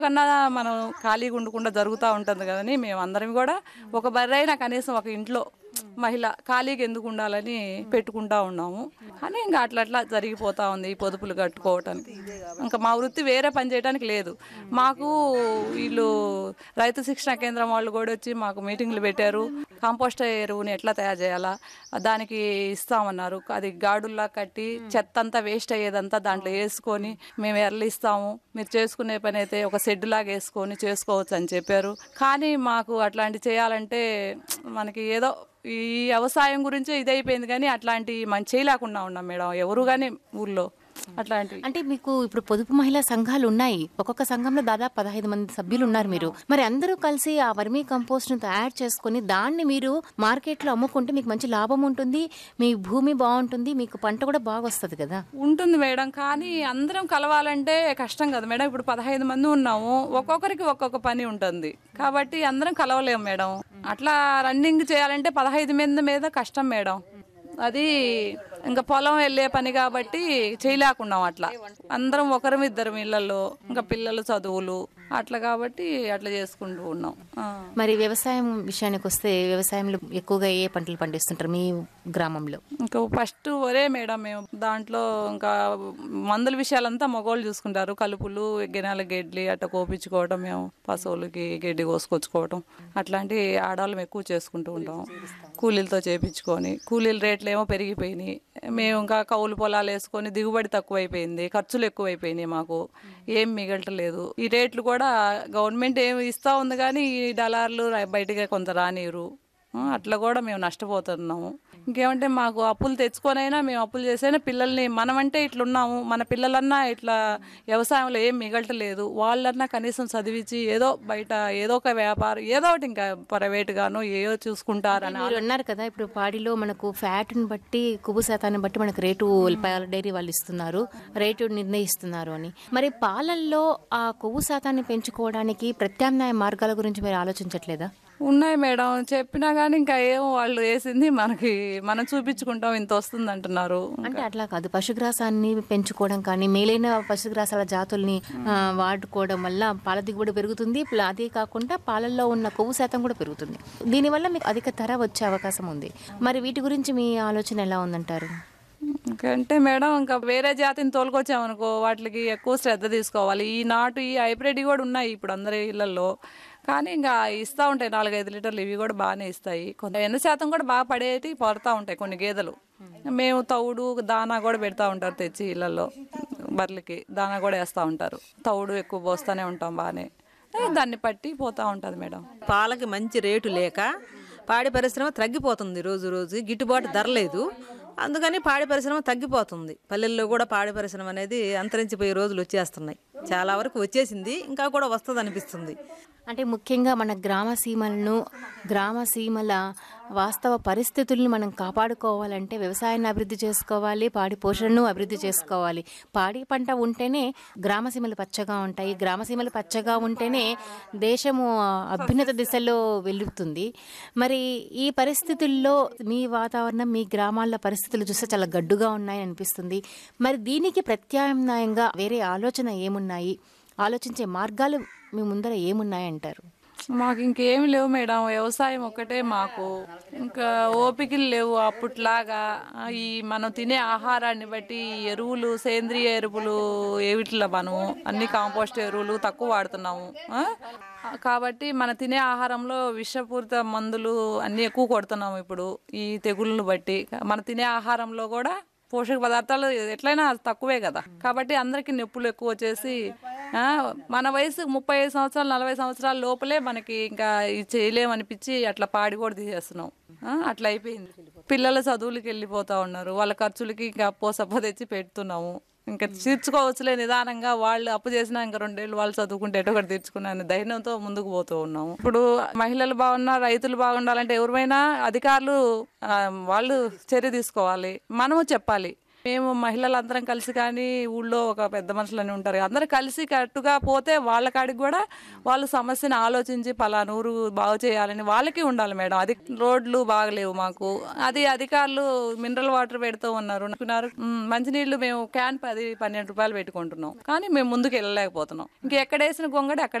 కన్నా మనం ఖాళీగా ఉండకుండా జరుగుతూ ఉంటుంది కదని మేము అందరం కూడా ఒక బర్రైనా కనీసం ఒక ఇంట్లో మహిళ ఖాళీగా ఎందుకు ఉండాలని పెట్టుకుంటా ఉన్నాము కానీ ఇంకా అట్లా అట్లా జరిగిపోతా ఉంది ఈ పొదుపులు కట్టుకోవటానికి ఇంకా మా వృత్తి వేరే పని చేయడానికి లేదు మాకు వీళ్ళు రైతు శిక్షణ కేంద్రం వాళ్ళు కూడా వచ్చి మాకు మీటింగ్లు పెట్టారు కాంపోస్ట్ ఎరువుని ఎట్లా తయారు చేయాలా దానికి ఇస్తామన్నారు అది గాడుల్లా కట్టి చెత్త అంతా వేస్ట్ అయ్యేదంతా దాంట్లో వేసుకొని మేము ఎర్రలు ఇస్తాము మీరు చేసుకునే పని అయితే ఒక షెడ్ లాగా వేసుకొని చేసుకోవచ్చు అని చెప్పారు కానీ మాకు అట్లాంటి చేయాలంటే మనకి ఏదో ఈ వ్యవసాయం గురించే ఇదైపోయింది కానీ అట్లాంటి మనం చేయలేకుండా ఉన్నాం మేడం ఎవరు కానీ ఊర్లో అట్లాంటివి అంటే మీకు ఇప్పుడు పొదుపు మహిళా సంఘాలు ఉన్నాయి ఒక్కొక్క సంఘంలో దాదాపు పదహైదు మంది సభ్యులు ఉన్నారు మీరు మరి అందరూ కలిసి ఆ వర్మీ కంపోస్ట్ ను తయారు చేసుకుని దాన్ని మీరు మార్కెట్ లో అమ్ముకుంటే మీకు మంచి లాభం ఉంటుంది మీ భూమి బాగుంటుంది మీకు పంట కూడా బాగా వస్తుంది కదా ఉంటుంది మేడం కానీ అందరం కలవాలంటే కష్టం కదా మేడం ఇప్పుడు పదహైదు మంది ఉన్నాము ఒక్కొక్కరికి ఒక్కొక్క పని ఉంటుంది కాబట్టి అందరం కలవలేము మేడం అట్లా రన్నింగ్ చేయాలంటే పదహైదు మంది మీద కష్టం మేడం అది ఇంకా పొలం వెళ్ళే పని కాబట్టి చేయలేకున్నాం అట్లా అందరం ఒకరం ఇద్దరం ఇళ్ళల్లో ఇంకా పిల్లలు చదువులు అట్లా కాబట్టి అట్లా చేసుకుంటూ ఉన్నాం ఆ. మరి వ్యవసాయం విషయానికి వస్తే వ్యవసాయంలో ఎక్కువగా ఏ పంటలు పండిస్తుంటారు మీ గ్రామంలో ఇంకా ఫస్ట్ ఒరే మేడం మేము దాంట్లో ఇంకా మందుల విషయాలంతా మగవాళ్ళు చూసుకుంటారు కలుపులు గిన్నెల గెడ్లి అట్లా కోపించుకోవడం మేము పశువులకి గడ్డి కోసుకొచ్చుకోవడం అట్లాంటి ఆడవాళ్ళం ఎక్కువ చేసుకుంటూ ఉంటాం కూలీలతో చేపించుకొని కూలీల రేట్లు ఏమో పెరిగిపోయినాయి మేము ఇంకా కౌలు పొలాలు వేసుకొని దిగుబడి తక్కువైపోయింది ఖర్చులు ఎక్కువైపోయినాయి మాకు ఏం మిగలటలేదు ఈ రేట్లు కూడా గవర్నమెంట్ ఏం ఇస్తా ఉంది కానీ ఈ డలార్లు బయటగా కొంత రానిరు ఆ, అట్లా కూడా మేము నష్టపోతున్నాము ఇంకేమంటే మాకు అప్పులు తెచ్చుకొనైనా మేము అప్పులు చేసైనా పిల్లల్ని మనమంటే ఇట్లా ఉన్నాము మన పిల్లలన్నా ఇట్లా వ్యవసాయంలో ఏం మిగలటలేదు వాళ్ళన్నా కనీసం చదివించి ఏదో బయట ఏదో ఒక వ్యాపారం ఏదో ఒకటి ఇంకా ప్రైవేట్ గాను ఏదో చూసుకుంటారని మీరు అన్నారు కదా ఇప్పుడు పాడిలో మనకు ఫ్యాట్ని బట్టి కొవ్వు శాతాన్ని బట్టి మనకు రేటు పాల డైరీ వాళ్ళు ఇస్తున్నారు రేటు నిర్ణయిస్తున్నారు అని మరి పాలల్లో ఆ కొవ్వు శాతాన్ని పెంచుకోవడానికి ప్రత్యామ్నాయ మార్గాల గురించి మీరు ఆలోచించట్లేదా ఉన్నాయి మేడం చెప్పినా కానీ ఇంకా ఏమో వాళ్ళు వేసింది మనకి మనం చూపించుకుంటాం ఇంత వస్తుంది అంటున్నారు అంటే అట్లా కాదు పశుగ్రాసాన్ని పెంచుకోవడం కానీ మేలైన పశుగ్రాసాల జాతుల్ని ఆ, వాడుకోవడం వల్ల పాల దిగుబడి పెరుగుతుంది ప్ల- అదే కాకుండా పాలల్లో ఉన్న కొవ్వు శాతం కూడా పెరుగుతుంది దీనివల్ల మీకు అధిక ధర వచ్చే అవకాశం ఉంది మరి వీటి గురించి మీ ఆలోచన ఎలా ఉందంటారు అంటే మేడం ఇంకా వేరే జాతిని తోలుకొచ్చామనుకో వాటికి ఎక్కువ శ్రద్ధ తీసుకోవాలి ఈ నాటు ఈ హైబ్రిడ్ కూడా ఉన్నాయి ఇప్పుడు అందరి ఇళ్లలో కానీ ఇంకా ఇస్తూ ఉంటాయి నాలుగైదు లీటర్లు ఇవి కూడా బాగానే ఇస్తాయి కొంత ఎన్న శాతం కూడా బాగా పడేటి పడతా ఉంటాయి కొన్ని గేదెలు మేము తౌడు దానా కూడా పెడతా ఉంటారు తెచ్చి ఇళ్లలో బర్రెలకి దానా కూడా వేస్తూ ఉంటారు తౌడు ఎక్కువ పోస్తూనే ఉంటాం బాగానే ఏ, దాన్ని పట్టి పోతా ఉంటుంది మేడం పాలకి మంచి రేటు లేక పాడి పరిశ్రమ తగ్గిపోతుంది రోజు రోజు గిట్టుబాటు ధర లేదు అందుకని పాడి పరిశ్రమ తగ్గిపోతుంది పల్లెల్లో కూడా పాడి పరిశ్రమ అనేది అంతరించిపోయే రోజులు వచ్చేస్తున్నాయి చాలా వరకు వచ్చేసింది ఇంకా కూడా వస్తుంది అనిపిస్తుంది అంటే ముఖ్యంగా మన గ్రామ సీమలను గ్రామ సీమల వాస్తవ పరిస్థితుల్ని మనం కాపాడుకోవాలంటే వ్యవసాయాన్ని అభివృద్ధి చేసుకోవాలి పాడి పోషణను అభివృద్ధి చేసుకోవాలి పాడి పంట ఉంటేనే గ్రామ సీమలు పచ్చగా ఉంటాయి గ్రామ సీమలు పచ్చగా ఉంటేనే దేశము అభ్యున్నత దిశలో వెలుగుతుంది మరి ఈ పరిస్థితుల్లో మీ వాతావరణం మీ గ్రామాల పరిస్థితులు చూస్తే చాలా గడ్డుగా ఉన్నాయని అనిపిస్తుంది మరి దీనికి ప్రత్యామ్నాయంగా వేరే ఆలోచన ఏమున్నాయి ఆలోచించే మార్గాలు మీ ముందర ఏమున్నాయంటారు మాకు ఇంకేమి లేవు మేడం వ్యవసాయం ఒక్కటే మాకు ఇంకా ఓపికలు లేవు అప్పట్లాగా ఆ, ఈ మనం తినే ఆహారాన్ని బట్టి ఈ ఎరువులు సేంద్రియ ఎరువులు ఏవిట్లా మనము అన్ని కాంపోస్ట్ ఎరువులు తక్కువ వాడుతున్నాము ఆ? కాబట్టి మన తినే ఆహారంలో విషపూరిత మందులు అన్ని ఎక్కువ కొడుతున్నాము ఇప్పుడు ఈ తెగుళ్ళను బట్టి మన తినే ఆహారంలో కూడా పోషక పదార్థాలు ఎట్లయినా తక్కువే కదా కాబట్టి అందరికీ నొప్పులు ఎక్కువ వచ్చేసి ఆ, మన వయసు ముప్పై ఐదు సంవత్సరాలు నలభై సంవత్సరాల లోపలే మనకి ఇంకా ఇది చేయలేమనిపించి అట్లా పాడి కూడా తీసేస్తున్నాం ఆ, అట్లా అయిపోయింది పిల్లల చదువులకి వెళ్ళిపోతా ఉన్నారు వాళ్ళ ఖర్చులకి ఇంకా అప్పో సప్పో తెచ్చి పెడుతున్నాము ఇంకా తీర్చుకోవచ్చులే నిదానంగా వాళ్ళు అప్పు చేసినా ఇంకా రెండేళ్ళు వాళ్ళు చదువుకుంటే ఎటో ఒకటి తీర్చుకున్నాను ధైర్యంతో ముందుకు పోతూ ఉన్నాము ఇప్పుడు మహిళలు బాగున్నా రైతులు బాగుండాలంటే ఎవరిమైనా అధికారులు ఆ, వాళ్ళు చర్య తీసుకోవాలి మనము చెప్పాలి మేము మహిళలందరం కలిసి కానీ ఊళ్ళో ఒక పెద్ద మనుషులని ఉంటారు అందరూ కలిసి కట్టుగా పోతే వాళ్ళ కాడికి కూడా వాళ్ళు సమస్యను ఆలోచించి పలానా ఊరు బాగు చేయాలని వాళ్ళకి ఉండాలి మేడం అది రోడ్లు బాగలేవు మాకు అది అధికారులు మినరల్ వాటర్ పెడుతూ ఉన్నారు అనుకున్నారు "మ్, మంచినీళ్ళు మేము క్యాన్ పది పన్నెండు రూపాయలు పెట్టుకుంటున్నాం కానీ మేము ముందుకు వెళ్ళలేకపోతున్నాం ఇంకెక్కడేసిన గొంగడి అక్కడ